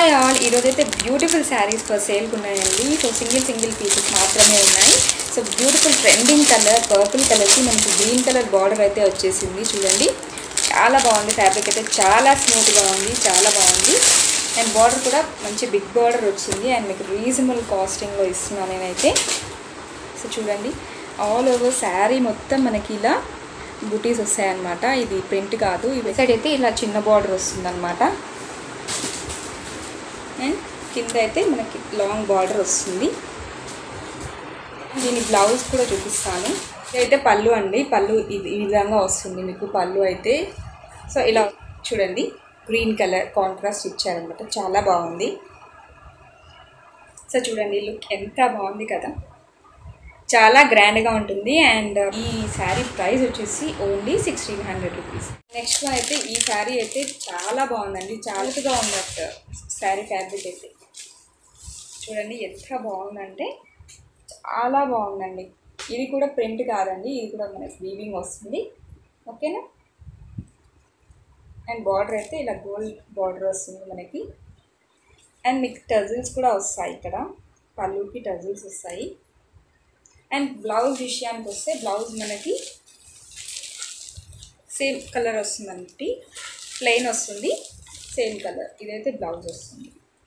hi all ఈరోజు అయితే beautiful saris for సేల్కి ఉన్నాయండి సో సింగిల్ సింగిల్ పీసెస్ మాత్రమే ఉన్నాయి so beautiful trending colour purple కలర్కి మనకి గ్రీన్ కలర్ బార్డర్ అయితే వచ్చేసింది చూడండి చాలా బాగుంది ఫ్యాబ్రిక్ అయితే చాలా స్మూత్గా ఉంది చాలా బాగుంది అండ్ బార్డర్ కూడా మంచి బిగ్ బార్డర్ వచ్చింది అండ్ మీకు రీజనబుల్ కాస్టింగ్లో ఇస్తున్నాను నేనైతే సో చూడండి ఆల్ ఓవర్ శారీ మొత్తం మనకి ఇలా బుటీస్ వస్తాయన్నమాట ఇది ప్రింట్ కాదు ఈ సైడ్ అయితే ఇలా చిన్న బార్డర్ వస్తుందన్నమాట అండ్ కింద అయితే మనకి లాంగ్ బార్డర్ వస్తుంది దీని బ్లౌజ్ కూడా చూపిస్తాను ఇదైతే పళ్ళు అండి పళ్ళు ఇది ఈ విధంగా వస్తుంది మీకు పళ్ళు అయితే సో ఇలా చూడండి గ్రీన్ కలర్ కాంట్రాస్ట్ ఇచ్చారనమాట చాలా బాగుంది సో చూడండి లుక్ ఎంత బాగుంది కదా చాలా గ్రాండ్గా ఉంటుంది అండ్ ఈ శారీ ప్రైస్ వచ్చేసి only sixteen hundred rupees next అయితే ఈ శారీ అయితే చాలా బాగుందండి చాలాగా ఉంది శారీ ఫ్యాబ్రిక్ అయితే చూడండి ఎంత బాగుందంటే చాలా బాగుందండి ఇది కూడా ప్రింట్ కాదండి ఇది కూడా మనకి వీవింగ్ వస్తుంది ఓకేనా అండ్ బార్డర్ అయితే ఇలా గోల్డ్ బార్డర్ వస్తుంది మనకి అండ్ మీకు టజిల్స్ కూడా వస్తాయి ఇక్కడ పళ్ళుకి టజిల్స్ వస్తాయి అండ్ బ్లౌజ్ విషయానికి వస్తే బ్లౌజ్ మనకి సేమ్ కలర్ వస్తుందండి ప్లెయిన్ వస్తుంది సేమ్ కలర్ ఇదైతే బ్లౌజ్ వస్తుంది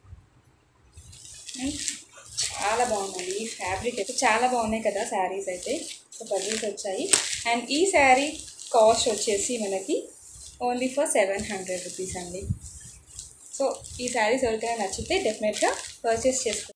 అండ్ చాలా బాగుందండి ఈ ఫ్యాబ్రిక్ అయితే చాలా బాగున్నాయి కదా శారీస్ అయితే సో బడ్జెట్ వచ్చాయి అండ్ ఈ శారీ కాస్ట్ వచ్చేసి మనకి only for seven hundred rupees అండి సో ఈ శారీస్ ఎవరికైనా నచ్చితే డెఫినెట్గా పర్చేస్ చేసుకోండి